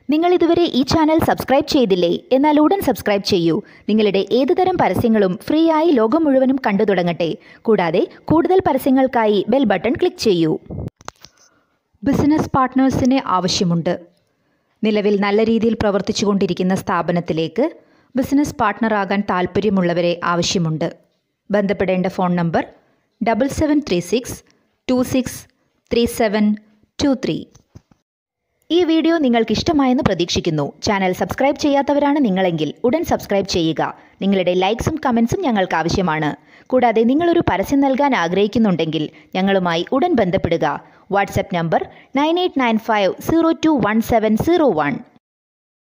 നിങ്ങൾ ഇതുവരെ ഈ ചാനൽ സബ്സ്ക്രൈബ് ചെയ്തില്ലേ എന്നാൽ ഉടൻ സബ്സ്ക്രൈബ് ചെയ്യൂ നിങ്ങളുടെ ഏതുതരം പരസ്യങ്ങളും ഫ്രീ ആയി ലോകം മുഴുവനും കണ്ടു തുടങ്ങട്ടെ കൂടാതെ കൂടുതൽ പരസ്യങ്ങൾക്കായി ബെൽ ബട്ടൺ ക്ലിക്ക് ചെയ്യൂ ബിസിനസ് പാർട്ട്നേഴ്സിനെ ആവശ്യമുണ്ട് നിലവിൽ നല്ല രീതിയിൽ പ്രവർത്തിച്ചുകൊണ്ടിരിക്കുന്ന സ്ഥാപനത്തിലേക്ക് ബിസിനസ് പാർട്ട്ണറാകാൻ താൽപ്പര്യമുള്ളവരെ ആവശ്യമുണ്ട് ബന്ധപ്പെടേണ്ട phone number double seven three six two six three seven two three ഈ വീഡിയോ നിങ്ങൾക്ക് ഇഷ്ടമായെന്ന് പ്രതീക്ഷിക്കുന്നു ചാനൽ സബ്സ്ക്രൈബ് ചെയ്യാത്തവരാണ് നിങ്ങളെങ്കിൽ ഉടൻ സബ്സ്ക്രൈബ് ചെയ്യുക നിങ്ങളുടെ ലൈക്സും കമൻസും ഞങ്ങൾക്ക് ആവശ്യമാണ് കൂടാതെ നിങ്ങളൊരു പരസ്യം നൽകാൻ ആഗ്രഹിക്കുന്നുണ്ടെങ്കിൽ ഞങ്ങളുമായി ഉടൻ ബന്ധപ്പെടുക WhatsApp number nine eight nine five zero two one seven zero one